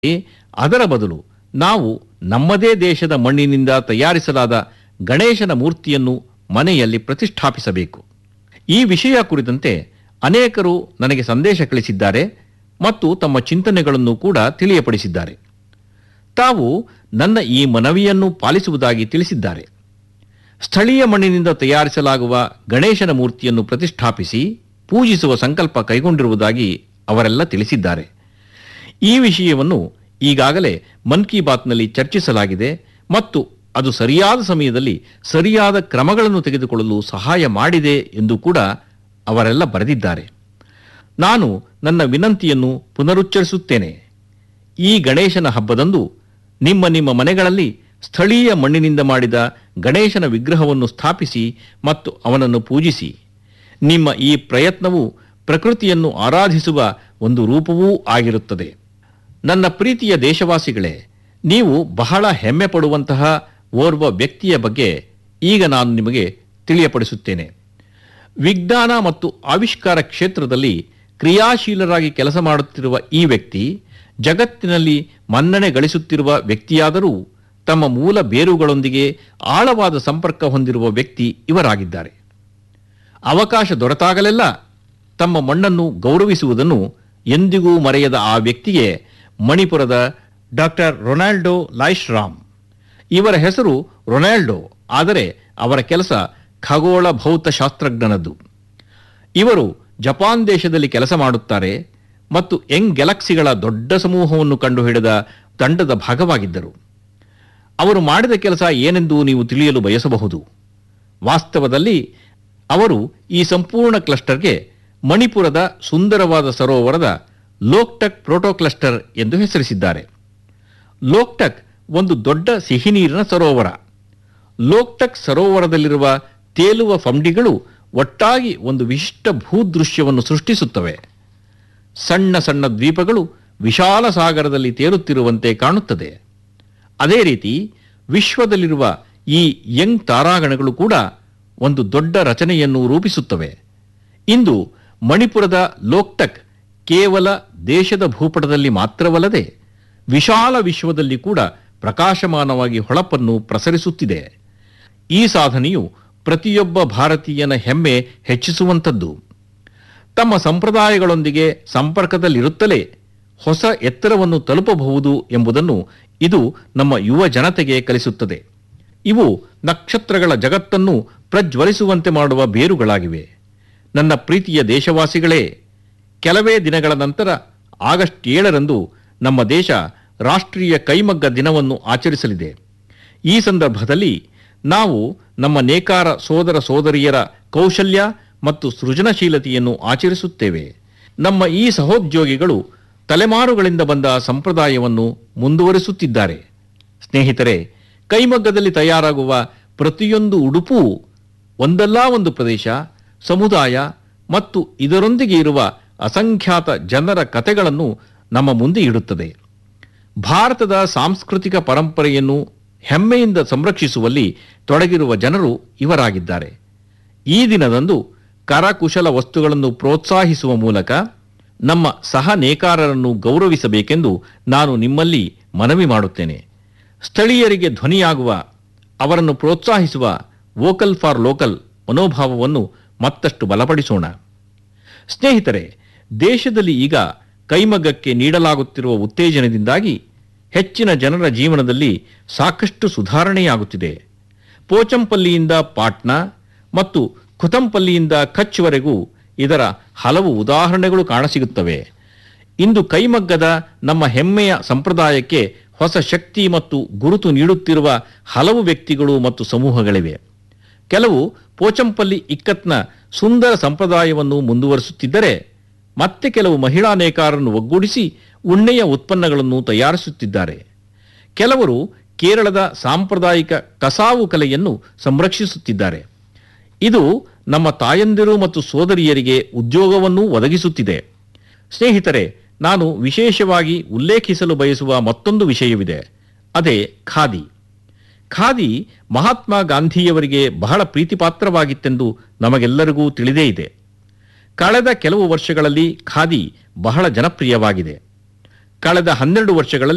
ಅದರ ಬದಲು ನಾವು ನಮ್ಮದೇ ದೇಶದ ಮಣ್ಣಿನಿಂದ ತಯಾರಿಸಲಾದ ಗಣೇಶನ ಮೂರ್ತಿಯನ್ನು ಮನೆಯಲ್ಲಿ ಪ್ರತಿಷ್ಠಾಪಿಸಬೇಕು ಈ ವಿಷಯ ಕುರಿತಂತೆ ಅನೇಕರು ನನಗೆ ಸಂದೇಶ ಕಳಿಸಿದ್ದಾರೆ ಮತ್ತು ತಮ್ಮ ಚಿಂತನೆಗಳನ್ನು ಕೂಡ ತಿಳಿಯಪಡಿಸಿದ್ದಾರೆ ತಾವು ನನ್ನ ಈ ಮನವಿಯನ್ನು ಪಾಲಿಸುವುದಾಗಿ ತಿಳಿಸಿದ್ದಾರೆ ಸ್ಥಳೀಯ ಮಣ್ಣಿನಿಂದ ತಯಾರಿಸಲಾಗುವ ಗಣೇಶನ ಮೂರ್ತಿಯನ್ನು ಪ್ರತಿಷ್ಠಾಪಿಸಿ ಪೂಜಿಸುವ ಸಂಕಲ್ಪ ಕೈಗೊಂಡಿರುವುದಾಗಿ ಅವರೆಲ್ಲ ತಿಳಿಸಿದ್ದಾರೆ ಈ ವಿಷಯವನ್ನು ಈಗಾಗಲೇ ಮನ್ ಕಿ ಬಾತ್ನಲ್ಲಿ ಚರ್ಚಿಸಲಾಗಿದೆ ಮತ್ತು ಅದು ಸರಿಯಾದ ಸಮಯದಲ್ಲಿ ಸರಿಯಾದ ಕ್ರಮಗಳನ್ನು ತೆಗೆದುಕೊಳ್ಳಲು ಸಹಾಯ ಮಾಡಿದೆ ಎಂದು ಕೂಡ ಅವರೆಲ್ಲ ಬರೆದಿದ್ದಾರೆ ನಾನು ನನ್ನ ವಿನಂತಿಯನ್ನು ಪುನರುಚ್ಚರಿಸುತ್ತೇನೆ ಈ ಗಣೇಶನ ಹಬ್ಬದಂದು ನಿಮ್ಮ ನಿಮ್ಮ ಮನೆಗಳಲ್ಲಿ ಸ್ಥಳೀಯ ಮಣ್ಣಿನಿಂದ ಮಾಡಿದ ಗಣೇಶನ ವಿಗ್ರಹವನ್ನು ಸ್ಥಾಪಿಸಿ ಮತ್ತು ಅವನನ್ನು ಪೂಜಿಸಿ ನಿಮ್ಮ ಈ ಪ್ರಯತ್ನವು ಪ್ರಕೃತಿಯನ್ನು ಆರಾಧಿಸುವ ಒಂದು ರೂಪವೂ ಆಗಿರುತ್ತದೆ ನನ್ನ ಪ್ರೀತಿಯ ದೇಶವಾಸಿಗಳೇ ನೀವು ಬಹಳ ಹೆಮ್ಮೆ ಪಡುವಂತಹ ಓರ್ವ ವ್ಯಕ್ತಿಯ ಬಗ್ಗೆ ಈಗ ನಾನು ನಿಮಗೆ ತಿಳಿಯಪಡಿಸುತ್ತೇನೆ ವಿಜ್ಞಾನ ಮತ್ತು ಆವಿಷ್ಕಾರ ಕ್ಷೇತ್ರದಲ್ಲಿ ಕ್ರಿಯಾಶೀಲರಾಗಿ ಕೆಲಸ ಮಾಡುತ್ತಿರುವ ಈ ವ್ಯಕ್ತಿ ಜಗತ್ತಿನಲ್ಲಿ ಮನ್ನಣೆ ಗಳಿಸುತ್ತಿರುವ ವ್ಯಕ್ತಿಯಾದರೂ ತಮ್ಮ ಮೂಲ ಬೇರುಗಳೊಂದಿಗೆ ಆಳವಾದ ಸಂಪರ್ಕ ಹೊಂದಿರುವ ವ್ಯಕ್ತಿ ಇವರಾಗಿದ್ದಾರೆ ಅವಕಾಶ ದೊರೆತಾಗಲೆಲ್ಲ ತಮ್ಮ ಮಣ್ಣನ್ನು ಗೌರವಿಸುವುದನ್ನು ಎಂದಿಗೂ ಮರೆಯದ ಆ ವ್ಯಕ್ತಿಗೆ ಮಣಿಪುರದ ಡಾಕ್ಟರ್ ರೊನಾಲ್ಡೋ ಲಾಯ್ಶ್ರಾಮ್ ಇವರ ಹೆಸರು ರೊನಾಲ್ಡೋ ಆದರೆ ಅವರ ಕೆಲಸ ಖಗೋಳ ಭೌತಶಾಸ್ತ್ರಜ್ಞನದ್ದು ಇವರು ಜಪಾನ್ ದೇಶದಲ್ಲಿ ಕೆಲಸ ಮಾಡುತ್ತಾರೆ ಮತ್ತು ಯಂಗ್ ಗ್ಯಾಲಕ್ಸಿಗಳ ದೊಡ್ಡ ಸಮೂಹವನ್ನು ಕಂಡುಹಿಡಿದ ತಂಡದ ಭಾಗವಾಗಿದ್ದರು ಅವರು ಮಾಡಿದ ಕೆಲಸ ಏನೆಂದು ನೀವು ತಿಳಿಯಲು ಬಯಸಬಹುದು ವಾಸ್ತವದಲ್ಲಿ ಅವರು ಈ ಸಂಪೂರ್ಣ ಕ್ಲಸ್ಟರ್ಗೆ ಮಣಿಪುರದ ಸುಂದರವಾದ ಸರೋವರದ ಲೋಕ್ಟಕ್ ಪ್ರೋಟೋ ಕ್ಲಸ್ಟರ್ ಎಂದು ಹೆಸರಿಸಿದ್ದಾರೆ ಲೋಕ್ಟಕ್ ಒಂದು ದೊಡ್ಡ ಸಿಹಿನೀರಿನ ಸರೋವರ ಲೋಕ್ಟಕ್ ಸರೋವರದಲ್ಲಿರುವ ತೇಲುವ ಫಂಡಿಗಳು ಒಟ್ಟಾಗಿ ಒಂದು ವಿಶಿಷ್ಟ ಭೂದೃಶ್ಯವನ್ನು ಸೃಷ್ಟಿಸುತ್ತವೆ ಸಣ್ಣ ಸಣ್ಣ ದ್ವೀಪಗಳು ವಿಶಾಲ ಸಾಗರದಲ್ಲಿ ತೇಲುತ್ತಿರುವಂತೆ ಕಾಣುತ್ತದೆ ಅದೇ ರೀತಿ ವಿಶ್ವದಲ್ಲಿರುವ ಈ ಯಂಗ್ ತಾರಾಗಣಗಳು ಕೂಡ ಒಂದು ದೊಡ್ಡ ರಚನೆಯನ್ನು ರೂಪಿಸುತ್ತವೆ ಇಂದು ಮಣಿಪುರದ ಲೋಕ್ಟಕ್ ಕೇವಲ ದೇಶದ ಭೂಪಟದಲ್ಲಿ ಮಾತ್ರವಲ್ಲದೆ ವಿಶಾಲ ವಿಶ್ವದಲ್ಲಿ ಕೂಡ ಪ್ರಕಾಶಮಾನವಾಗಿ ಹೊಳಪನ್ನು ಪ್ರಸರಿಸುತ್ತಿದೆ ಈ ಸಾಧನೆಯು ಪ್ರತಿಯೊಬ್ಬ ಭಾರತೀಯನ ಹೆಮ್ಮೆ ಹೆಚ್ಚಿಸುವಂಥದ್ದು ತಮ್ಮ ಸಂಪ್ರದಾಯಗಳೊಂದಿಗೆ ಸಂಪರ್ಕದಲ್ಲಿರುತ್ತಲೇ ಹೊಸ ಎತ್ತರವನ್ನು ತಲುಪಬಹುದು ಎಂಬುದನ್ನು ಇದು ನಮ್ಮ ಯುವ ಜನತೆಗೆ ಕಲಿಸುತ್ತದೆ ಇವು ನಕ್ಷತ್ರಗಳ ಜಗತ್ತನ್ನು ಪ್ರಜ್ವಲಿಸುವಂತೆ ಮಾಡುವ ಬೇರುಗಳಾಗಿವೆ ನನ್ನ ಪ್ರೀತಿಯ ದೇಶವಾಸಿಗಳೇ ಕೆಲವೇ ದಿನಗಳ ನಂತರ ಆಗಸ್ಟ್ ಏಳರಂದು ನಮ್ಮ ದೇಶ ರಾಷ್ಟ್ರೀಯ ಕೈಮಗ್ಗ ದಿನವನ್ನು ಆಚರಿಸಲಿದೆ ಈ ಸಂದರ್ಭದಲ್ಲಿ ನಾವು ನಮ್ಮ ನೇಕಾರ ಸೋದರ ಸೋದರಿಯರ ಕೌಶಲ್ಯ ಮತ್ತು ಸೃಜನಶೀಲತೆಯನ್ನು ಆಚರಿಸುತ್ತೇವೆ ನಮ್ಮ ಈ ಸಹೋದ್ಯೋಗಿಗಳು ತಲೆಮಾರುಗಳಿಂದ ಬಂದ ಸಂಪ್ರದಾಯವನ್ನು ಮುಂದುವರಿಸುತ್ತಿದ್ದಾರೆ ಸ್ನೇಹಿತರೆ ಕೈಮಗ್ಗದಲ್ಲಿ ತಯಾರಾಗುವ ಪ್ರತಿಯೊಂದು ಉಡುಪೂ ಒಂದಲ್ಲ ಒಂದು ಪ್ರದೇಶ ಸಮುದಾಯ ಮತ್ತು ಇದರೊಂದಿಗೆ ಇರುವ ಅಸಂಖ್ಯಾತ ಜನರ ಕಥೆಗಳನ್ನು ನಮ್ಮ ಮುಂದೆ ಇಡುತ್ತದೆ ಭಾರತದ ಸಾಂಸ್ಕೃತಿಕ ಪರಂಪರೆಯನ್ನು ಹೆಮ್ಮೆಯಿಂದ ಸಂರಕ್ಷಿಸುವಲ್ಲಿ ತೊಡಗಿರುವ ಜನರು ಇವರಾಗಿದ್ದಾರೆ ಈ ದಿನದಂದು ಕರಕುಶಲ ವಸ್ತುಗಳನ್ನು ಪ್ರೋತ್ಸಾಹಿಸುವ ಮೂಲಕ ನಮ್ಮ ಸಹ ನೇಕಾರರನ್ನು ಗೌರವಿಸಬೇಕೆಂದು ನಾನು ನಿಮ್ಮಲ್ಲಿ ಮನವಿ ಮಾಡುತ್ತೇನೆ ಸ್ಥಳೀಯರಿಗೆ ಧ್ವನಿಯಾಗುವ ಅವರನ್ನು ಪ್ರೋತ್ಸಾಹಿಸುವ ವೋಕಲ್ ಫಾರ್ ಲೋಕಲ್ ಮನೋಭಾವವನ್ನು ಮತ್ತಷ್ಟು ಬಲಪಡಿಸೋಣ ಸ್ನೇಹಿತರೆ ದೇಶದಲ್ಲಿ ಈಗ ಕೈಮಗ್ಗಕ್ಕೆ ನೀಡಲಾಗುತ್ತಿರುವ ಉತ್ತೇಜನದಿಂದಾಗಿ ಹೆಚ್ಚಿನ ಜನರ ಜೀವನದಲ್ಲಿ ಸಾಕಷ್ಟು ಸುಧಾರಣೆಯಾಗುತ್ತಿದೆ ಪೋಚಂಪಲ್ಲಿಯಿಂದ ಪಾಟ್ನಾ ಮತ್ತು ಖುತಂಪಲ್ಲಿಯಿಂದ ಕಚ್ವರೆಗೂ ಇದರ ಹಲವು ಉದಾಹರಣೆಗಳು ಕಾಣಸಿಗುತ್ತವೆ ಇಂದು ಕೈಮಗ್ಗದ ನಮ್ಮ ಹೆಮ್ಮೆಯ ಸಂಪ್ರದಾಯಕ್ಕೆ ಹೊಸ ಶಕ್ತಿ ಮತ್ತು ಗುರುತು ನೀಡುತ್ತಿರುವ ಹಲವು ವ್ಯಕ್ತಿಗಳು ಮತ್ತು ಸಮೂಹಗಳಿವೆ ಕೆಲವು ಪೋಚಂಪಲ್ಲಿ ಇಕ್ಕತ್ನ ಸುಂದರ ಸಂಪ್ರದಾಯವನ್ನು ಮುಂದುವರಿಸುತ್ತಿದ್ದರೆ ಮತ್ತೆ ಕೆಲವು ಮಹಿಳಾ ನೇಕಾರರನ್ನು ಒಗ್ಗೂಡಿಸಿ ಉಣ್ಣೆಯ ಉತ್ಪನ್ನಗಳನ್ನು ತಯಾರಿಸುತ್ತಿದ್ದಾರೆ ಕೆಲವರು ಕೇರಳದ ಸಾಂಪ್ರದಾಯಿಕ ಕಸಾವು ಕಲೆಯನ್ನು ಸಂರಕ್ಷಿಸುತ್ತಿದ್ದಾರೆ ಇದು ನಮ್ಮ ತಾಯಂದಿರು ಮತ್ತು ಸೋದರಿಯರಿಗೆ ಉದ್ಯೋಗವನ್ನೂ ಒದಗಿಸುತ್ತಿದೆ ಸ್ನೇಹಿತರೆ ನಾನು ವಿಶೇಷವಾಗಿ ಉಲ್ಲೇಖಿಸಲು ಬಯಸುವ ಮತ್ತೊಂದು ವಿಷಯವಿದೆ ಅದೇ ಖಾದಿ ಖಾದಿ ಮಹಾತ್ಮ ಗಾಂಧಿಯವರಿಗೆ ಬಹಳ ಪ್ರೀತಿಪಾತ್ರವಾಗಿತ್ತೆಂದು ನಮಗೆಲ್ಲರಿಗೂ ತಿಳಿದೇ ಇದೆ ಕಳೆದ ಕೆಲವು ವರ್ಷಗಳಲ್ಲಿ ಖಾದಿ ಬಹಳ ಜನಪ್ರಿಯವಾಗಿದೆ ಕಳೆದ ಹನ್ನೆರಡು ವರ್ಷಗಳಲ್ಲಿ